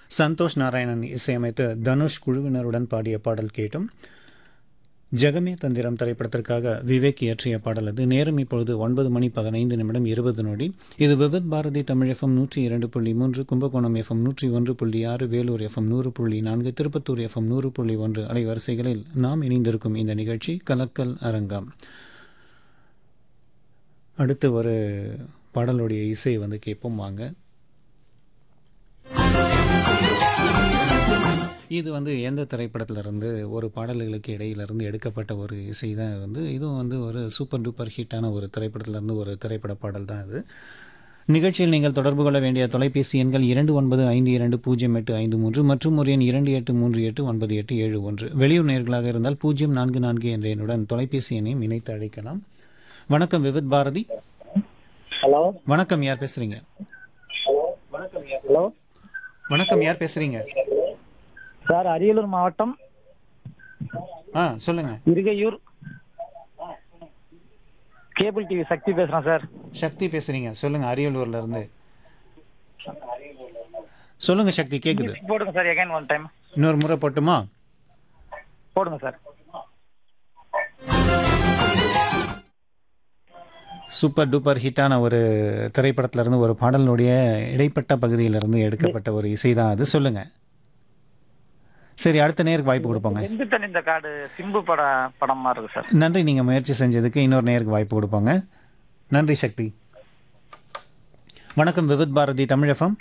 சந்தோஷ் நாராயணன் இசையமைத்து தனுஷ் குழுவினருடன் பாடிய பாடல் கேட்டும் ஜெகமே தந்திரம் திரைப்படத்திற்காக விவேக் இயற்றிய பாடல் அது நேரம் இப்பொழுது ஒன்பது மணி பதினைந்து நிமிடம் இருபது நொடி இது விவித் பாரதி தமிழ் எஃப்எம் நூற்றி இரண்டு புள்ளி மூன்று கும்பகோணம் எஃப்எம் நூற்றி ஒன்று புள்ளி ஆறு வேலூர் எஃப்எம் நூறு புள்ளி நான்கு திருப்பத்தூர் எஃப்எம் நூறு புள்ளி ஒன்று அலைவரிசைகளில் நாம் இணைந்திருக்கும் இந்த நிகழ்ச்சி கலக்கல் அரங்கம் அடுத்து ஒரு பாடலுடைய இசை வந்து கேட்போம் வாங்க இது வந்து எந்த திரைப்படத்திலிருந்து ஒரு பாடல்களுக்கு இடையிலிருந்து எடுக்கப்பட்ட ஒரு இசை தான் வந்து இதுவும் வந்து ஒரு சூப்பர் டூப்பர் ஹிட்டான ஒரு திரைப்படத்திலிருந்து ஒரு திரைப்பட பாடல் தான் இது நிகழ்ச்சியில் நீங்கள் தொடர்பு கொள்ள வேண்டிய தொலைபேசி எண்கள் இரண்டு ஒன்பது ஐந்து இரண்டு பூஜ்ஜியம் எட்டு ஐந்து மூன்று மற்றும் ஒரு எண் இரண்டு எட்டு மூன்று எட்டு ஒன்பது எட்டு ஏழு ஒன்று வெளியூர் நேர்களாக இருந்தால் பூஜ்ஜியம் நான்கு நான்கு என்ற எண்ணுடன் தொலைபேசி எண்ணையும் இணைத்து அழைக்கலாம் வணக்கம் விவித் பாரதி ஹலோ வணக்கம் யார் பேசுறீங்க ஹலோ வணக்கம் யார் பேசுறீங்க சார் அரியலூர் மாவட்டம் ஆ சொல்லுங்க இருகையூர் கேபிள் டிவி சக்தி பேசுறேன் சார் சக்தி பேசுறீங்க சொல்லுங்க அரியலூர்ல இருந்து சொல்லுங்க சக்தி கேக்குது போடுங்க சார் எகைன் ஒன் டைம் இன்னொரு முறை போட்டுமா போடுங்க சார் சூப்பர் டூப்பர் ஹிட்டான ஒரு திரைப்படத்துல இருந்து ஒரு பாடலுடைய இடைப்பட்ட பகுதியிலிருந்து எடுக்கப்பட்ட ஒரு இசை தான் அது சொல்லுங்க சரி அடுத்த நேருக்கு வாய்ப்பு கொடுப்பாங்க எந்த தண்ணி இந்த காடு சிம்பு பட படமா இருக்கு சார் நன்றி நீங்க முயற்சி செஞ்சதுக்கு இன்னொரு நேருக்கு வாய்ப்பு கொடுப்பாங்க நன்றி சக்தி வணக்கம் விவித் பாரதி தமிழ் எஃப்எம்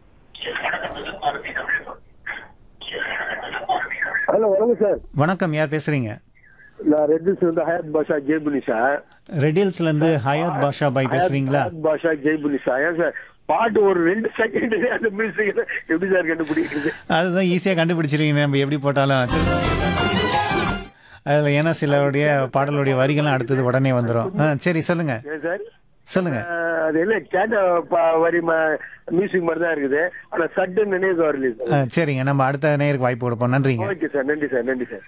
ஹலோ வணக்கம் சார் வணக்கம் யார் பேசுறீங்க நான் ரெட்டிஸ் வந்து ஹயாத் பாஷா ஜெய்புனி சார் ரெடில்ஸ்ல இருந்து ஹயாத் பாஷா பாய் பேசுறீங்களா ஹயாத் பாஷா ஜெய்புனி சார் ஏன் சார் பாட்டு ஒரு ரெண்டு செகண்ட் அந்த மியூசிக் எப்படி சார் கண்டுபிடிக்கிறது அதுதான் ஈஸியாக கண்டுபிடிச்சிருவீங்க நம்ம எப்படி போட்டாலும் அதில் ஏன்னா சிலருடைய பாடலுடைய வரிகளும் அடுத்தது உடனே வந்துடும் ஆ சரி சொல்லுங்க ஏன் சார் சொல்லுங்க ஆஹ், அது என்ன கேட்ட ப- வரி மியூசிக் மாதிரி தான் இருக்குது ஆனா சட்டு நினைவு வரல சார் ஆ, சரிங்க நம்ம அடுத்த நேருக்கு வாய்ப்பு கொடுப்போம் நன்றிங்க ஓகே சார் நன்றி சார் நன்றி சார்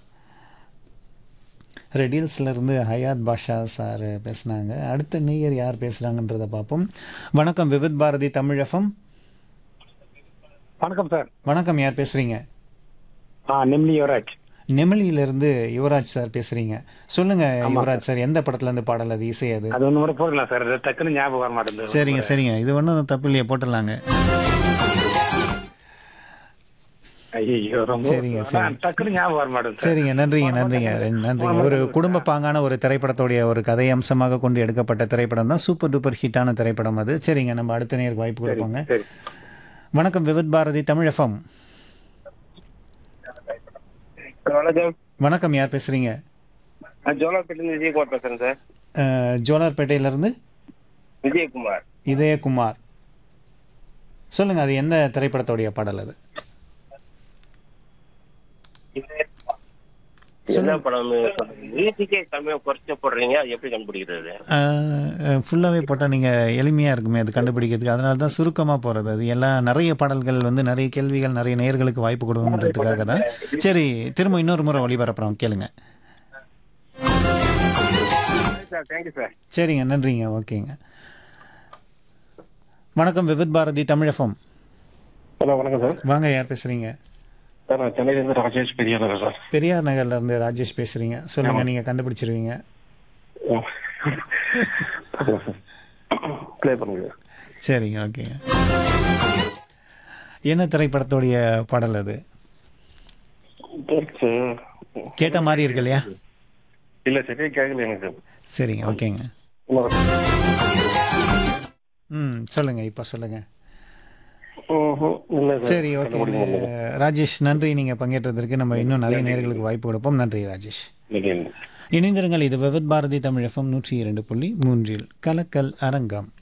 ரெடில்ஸ்ல இருந்து ஹயாத் பாஷா சார் பேசுனாங்க அடுத்த நேயர் யார் பேசுறாங்கன்றத பார்ப்போம் வணக்கம் விவித் பாரதி தமிழ் எஃப்எம் வணக்கம் சார் வணக்கம் யார் பேசுறீங்க ஆ நெம்லி யுவராஜ் நெமிலியிலிருந்து யுவராஜ் சார் பேசுறீங்க சொல்லுங்க யுவராஜ் சார் எந்த படத்துல இருந்து பாடல் அது இசை அது அது ஒன்று முறை போடலாம் சார் அது டக்குன்னு ஞாபகம் வர மாட்டேங்குது சரிங்க சரிங்க இது ஒன்றும் தப்பு இல்லையே போட்டுடலாங்க ஐயோ ரொம்ப சரிங்க, சரி. நான் டக்குன்னு ஞாபகம் வர மாட்டேங்குது சார் சரிங்க நன்றிங்க நன்றிங்க ரெ- நன்றிங்க ஒரு குடும்ப பாங்கான ஒரு திரைப்படத்துடைய ஒரு கதை அம்சமாக கொண்டு எடுக்கப்பட்ட திரைப்படம் தான் சூப்பர் டூப்பர் ஹிட்டான திரைப்படம் அது சரிங்க நம்ம அடுத்த நேருக்கு வாய்ப்பு கொடுப்போங்க சரி வணக்கம் விவித் பாரதி தமிழ் எஃப்எம் வணக்கம் வணக்கம் யார் பேசுறீங்க நான் ஜோலாப்பேட்டிலிருந்து விஜயகுமார் பேசுறேன் சார் அஹ், ஜோலார்பேட்டையிலிருந்து விஜயகுமார் இதயகுமார் சொல்லுங்க அது எந்த திரைப்படத்துடைய பாடல் அது என்ன படம் மியூசிக்கே கம்மியா குறைச்சு போடுறீங்க அது எப்படி கண்டுபிடிக்கிறது ஃபுல்லாகவே போட்டால் நீங்கள் எளிமையாக இருக்குமே அது கண்டுபிடிக்கிறதுக்கு அதனால தான் சுருக்கமாக போகிறது அது எல்லாம் நிறைய பாடல்கள் வந்து நிறைய கேள்விகள் நிறைய நேயர்களுக்கு வாய்ப்பு கொடுக்கணுன்றதுக்காக தான் சரி திரும்ப இன்னொரு முறை ஒளிபரப்புறோம் கேளுங்க சார் தேங்க்யூ சார் சரிங்க நன்றிங்க ஓகேங்க வணக்கம் விவித் பாரதி தமிழ் எஃப்எம் ஹலோ வணக்கம் சார் வாங்க யார் பேசுகிறீங்க சார் நான் சென்னையிலேருந்து ராஜேஷ் பெரியார் சார் பெரியார் நகர்ல இருந்து ராஜேஷ் பேசுகிறீங்க சொல்லுங்கள் நீங்கள் கண்டுபிடிச்சிருவீங்க ப்ளே பண்ணுங்க சரிங்க ஓகேங்க என்ன திரைப்படத்துடைய பாடல் அது கேட்ட மாதிரி இருக்கு இல்லையா இல்ல சரியா கேட்கல எனக்கு சரிங்க ஓகேங்க ம் சொல்லுங்க இப்போ சொல்லுங்க இல்ல சரி ஓகே ராஜேஷ் நன்றி நீங்கள் பங்கேற்றதற்கு நம்ம இன்னும் நிறைய நேர்களுக்கு வாய்ப்பு கொடுப்போம் நன்றி ராஜேஷ் சார் இணைந்திருங்கள் இது விவித் பாரதி தமிழ் எஃப்எம் நூற்றி இரண்டு புள்ளி மூன்றில் கலக்கல் அரங்கம்